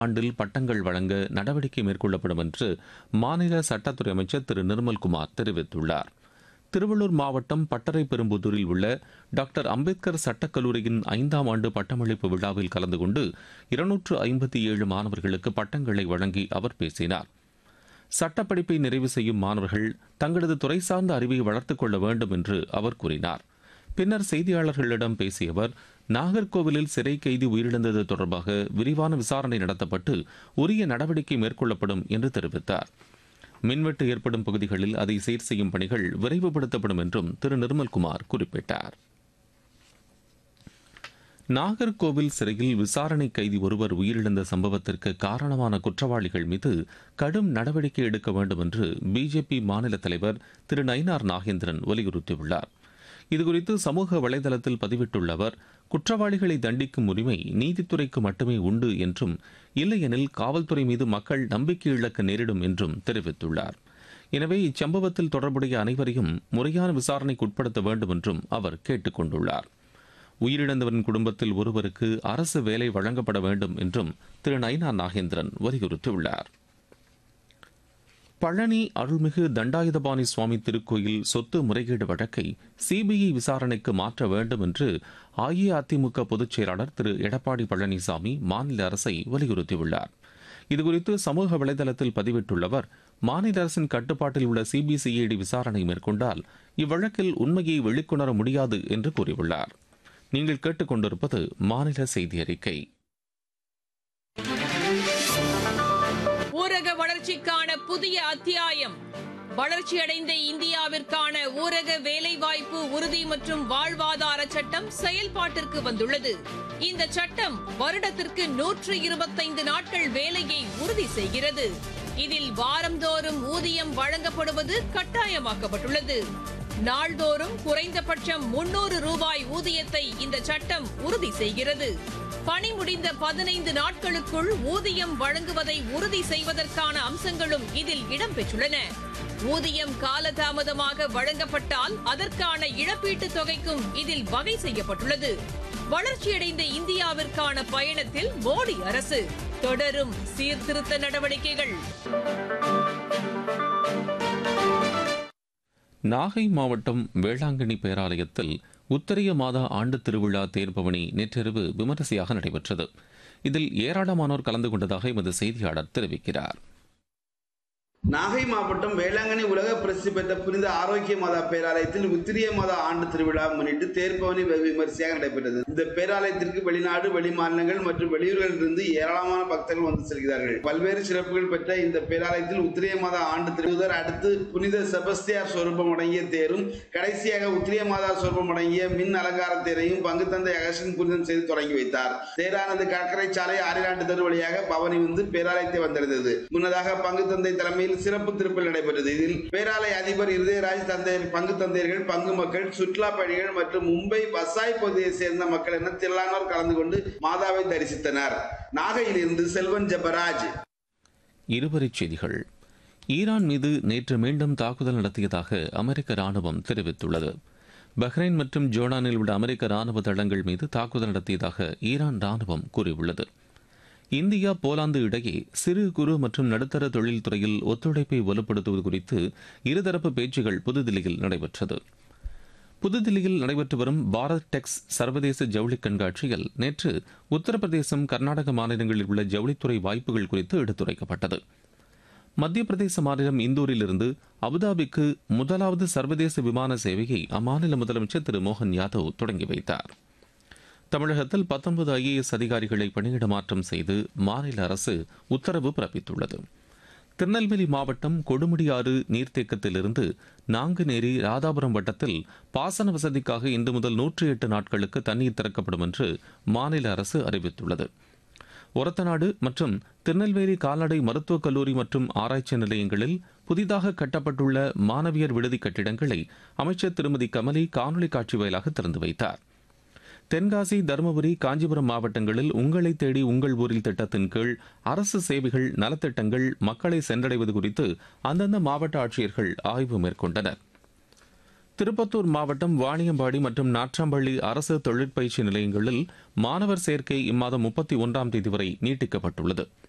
ஆண்டில் பட்டங்கள் வழங்க நடவடிக்கை மேற்கொள்ளப்படும் என்று மாநில சட்டத்துறை அமைச்சர் திரு நிர்மல்குமார் தெரிவித்துள்ளார் திருவள்ளூர் மாவட்டம் பட்டறை பெரும்புதூரில் உள்ள டாக்டர் அம்பேத்கர் சட்டக்கல்லூரியின் ஐந்தாம் ஆண்டு பட்டமளிப்பு விழாவில் கலந்து கொண்டு இருநூற்று ஐம்பத்தி ஏழு மாணவர்களுக்கு பட்டங்களை வழங்கி அவர் பேசினார் சட்டப்படிப்பை நிறைவு செய்யும் மாணவர்கள் தங்களது துறை சார்ந்த அறிவை வளர்த்துக் கொள்ள வேண்டும் என்று அவர் கூறினார் பின்னர் செய்தியாளர்களிடம் பேசிய அவர் நாகர்கோவிலில் சிறை கைதி உயிரிழந்தது தொடர்பாக விரிவான விசாரணை நடத்தப்பட்டு உரிய நடவடிக்கை மேற்கொள்ளப்படும் என்று தெரிவித்தார் மின்வெட்டு ஏற்படும் பகுதிகளில் அதை சீர் செய்யும் பணிகள் விரைவுபடுத்தப்படும் என்றும் திரு நிர்மல்குமார் குறிப்பிட்டார் நாகர்கோவில் சிறையில் விசாரணை கைதி ஒருவர் உயிரிழந்த சம்பவத்திற்கு காரணமான குற்றவாளிகள் மீது கடும் நடவடிக்கை எடுக்க வேண்டும் என்று பிஜேபி மாநில தலைவர் திரு நயினார் நாகேந்திரன் வலியுறுத்தியுள்ளார் இதுகுறித்து சமூக வலைதளத்தில் பதிவிட்டுள்ள அவர் குற்றவாளிகளை தண்டிக்கும் உரிமை நீதித்துறைக்கு மட்டுமே உண்டு என்றும் இல்லையெனில் காவல்துறை மீது மக்கள் நம்பிக்கை இழக்க நேரிடும் என்றும் தெரிவித்துள்ளார் எனவே இச்சம்பவத்தில் தொடர்புடைய அனைவரையும் முறையான விசாரணைக்கு உட்படுத்த வேண்டும் என்றும் அவர் கேட்டுக் கொண்டுள்ளார் உயிரிழந்தவரின் குடும்பத்தில் ஒருவருக்கு அரசு வேலை வழங்கப்பட வேண்டும் என்றும் திரு நயினா நாகேந்திரன் வலியுறுத்தியுள்ளார் பழனி அருள்மிகு தண்டாயுதபாணி சுவாமி திருக்கோயில் சொத்து முறைகேடு வழக்கை சிபிஐ விசாரணைக்கு மாற்ற வேண்டும் என்று அஇஅதிமுக பொதுச் செயலாளர் திரு எடப்பாடி பழனிசாமி மாநில அரசை வலியுறுத்தியுள்ளார் இதுகுறித்து சமூக வலைதளத்தில் பதிவிட்டுள்ள அவர் மாநில அரசின் கட்டுப்பாட்டில் உள்ள சிபிசிஐடி விசாரணை மேற்கொண்டால் இவ்வழக்கில் உண்மையை வெளிக்கொணர முடியாது என்று கூறியுள்ளார் நீங்கள் கேட்டுக்கொண்டிருப்பது மாநில செய்தி அறிக்கை ஊரக வளர்ச்சிக்கான புதிய அத்தியாயம் வளர்ச்சியடைந்த இந்தியாவிற்கான ஊரக வேலைவாய்ப்பு உறுதி மற்றும் வாழ்வாதார சட்டம் செயல்பாட்டிற்கு வந்துள்ளது இந்த சட்டம் வருடத்திற்கு நூற்று இருபத்தைந்து நாட்கள் வேலையை உறுதி செய்கிறது இதில் வாரந்தோறும் ஊதியம் வழங்கப்படுவது கட்டாயமாக்கப்பட்டுள்ளது நாள்தோறும் குறைந்தபட்சம் முன்னூறு ரூபாய் ஊதியத்தை இந்த சட்டம் உறுதி செய்கிறது பணி முடிந்த பதினைந்து நாட்களுக்குள் ஊதியம் வழங்குவதை உறுதி செய்வதற்கான அம்சங்களும் இதில் இடம்பெற்றுள்ளன ஊதியம் காலதாமதமாக வழங்கப்பட்டால் அதற்கான இழப்பீட்டுத் தொகைக்கும் இதில் வகை செய்யப்பட்டுள்ளது வளர்ச்சியடைந்த இந்தியாவிற்கான பயணத்தில் மோடி அரசு தொடரும் சீர்திருத்த நடவடிக்கைகள் நாகை மாவட்டம் வேளாங்கண்ணி பேராலயத்தில் உத்தரிய மாதா ஆண்டு திருவிழா தேர்பவனி நேற்றிரவு விமரிசையாக நடைபெற்றது இதில் ஏராளமானோர் கலந்து கொண்டதாக எமது செய்தியாளர் தெரிவிக்கிறார் நாகை மாவட்டம் வேளாங்கண்ணி உலக பிரசித்தி பெற்ற புனித ஆரோக்கிய மாதா பேராலயத்தில் உத்திரிய மாதா ஆண்டு திருவிழா முன்னிட்டு தேர்ப்பவனி வெகு விமரிசையாக நடைபெற்றது இந்த பேராலயத்திற்கு வெளிநாடு வெளிமாநிலங்கள் மற்றும் வெளியூர்களில் இருந்து ஏராளமான பக்தர்கள் வந்து செல்கிறார்கள் பல்வேறு சிறப்புகள் பெற்ற இந்த பேராலயத்தில் உத்திரிய மாதா ஆண்டு திருவுதர் அடுத்து புனித செபஸ்தியார் சொரூபம் அடங்கிய தேரும் கடைசியாக உத்திரிய மாதா சொரூபம் அடங்கிய மின் அலங்கார தேரையும் பங்கு தந்தை அகசின் புனிதம் செய்து தொடங்கி வைத்தார் தேரானது கடற்கரை சாலை ஆறிலாண்டு தெரு வழியாக பவனி வந்து பேராலயத்தை வந்தடைந்தது முன்னதாக பங்கு தந்தை தலைமையில் சிறப்பு திருப்பல் நடைபெற்றது இதில் பேராலய அதிபர் இருதயராஜ் தந்தையர் பங்கு தந்தையர்கள் பங்கு மக்கள் சுற்றுலா பயணிகள் மற்றும் மும்பை வசாய் பகுதியை சேர்ந்த மக்கள் என திரளானோர் கலந்து கொண்டு மாதாவை தரிசித்தனர் நாகையிலிருந்து செல்வன் ஜெபராஜ் இருவரிச் செய்திகள் ஈரான் மீது நேற்று மீண்டும் தாக்குதல் நடத்தியதாக அமெரிக்க ராணுவம் தெரிவித்துள்ளது பஹ்ரைன் மற்றும் ஜோர்டானில் உள்ள அமெரிக்க ராணுவ தளங்கள் மீது தாக்குதல் நடத்தியதாக ஈரான் ராணுவம் கூறியுள்ளது இந்தியா போலாந்து இடையே சிறு குறு மற்றும் நடுத்தர தொழில் துறையில் ஒத்துழைப்பை வலுப்படுத்துவது குறித்து இருதரப்பு பேச்சுகள் புதுதில்லியில் நடைபெற்றது புதுதில்லியில் நடைபெற்று வரும் பாரத் டெக்ஸ் சர்வதேச ஜவுளி கண்காட்சியில் நேற்று உத்தரப்பிரதேசம் கர்நாடக மாநிலங்களில் உள்ள ஜவுளித்துறை வாய்ப்புகள் குறித்து எடுத்துரைக்கப்பட்டது மத்திய பிரதேச மாநிலம் இந்தூரிலிருந்து அபுதாபிக்கு முதலாவது சர்வதேச விமான சேவையை அம்மாநில முதலமைச்சர் திரு மோகன் யாதவ் தொடங்கி வைத்தார் தமிழகத்தில் பத்தொன்பது ஐஏஎஸ் அதிகாரிகளை பணியிட மாற்றம் செய்து மாநில அரசு உத்தரவு பிறப்பித்துள்ளது திருநெல்வேலி மாவட்டம் கொடுமுடியாறு நீர்த்தேக்கத்திலிருந்து நாங்குநேரி ராதாபுரம் வட்டத்தில் பாசன வசதிக்காக இன்று முதல் நூற்றி எட்டு நாட்களுக்கு தண்ணீர் திறக்கப்படும் என்று மாநில அரசு அறிவித்துள்ளது ஒரத்தநாடு மற்றும் திருநெல்வேலி கால்நடை மருத்துவக் கல்லூரி மற்றும் ஆராய்ச்சி நிலையங்களில் புதிதாக கட்டப்பட்டுள்ள மாணவியர் விடுதி கட்டிடங்களை அமைச்சர் திருமதி கமலி காணொலி காட்சி வாயிலாக திறந்து வைத்தார் தென்காசி தருமபுரி காஞ்சிபுரம் மாவட்டங்களில் உங்களை தேடி உங்கள் ஊரில் திட்டத்தின் கீழ் அரசு சேவைகள் நலத்திட்டங்கள் மக்களை சென்றடைவது குறித்து அந்தந்த மாவட்ட ஆட்சியர்கள் ஆய்வு மேற்கொண்டனர் திருப்பத்தூர் மாவட்டம் வாணியம்பாடி மற்றும் நாற்றாம்பள்ளி அரசு தொழிற்பயிற்சி நிலையங்களில் மாணவர் சேர்க்கை இம்மாதம் முப்பத்தி ஒன்றாம் தேதி வரை நீட்டிக்கப்பட்டுள்ளது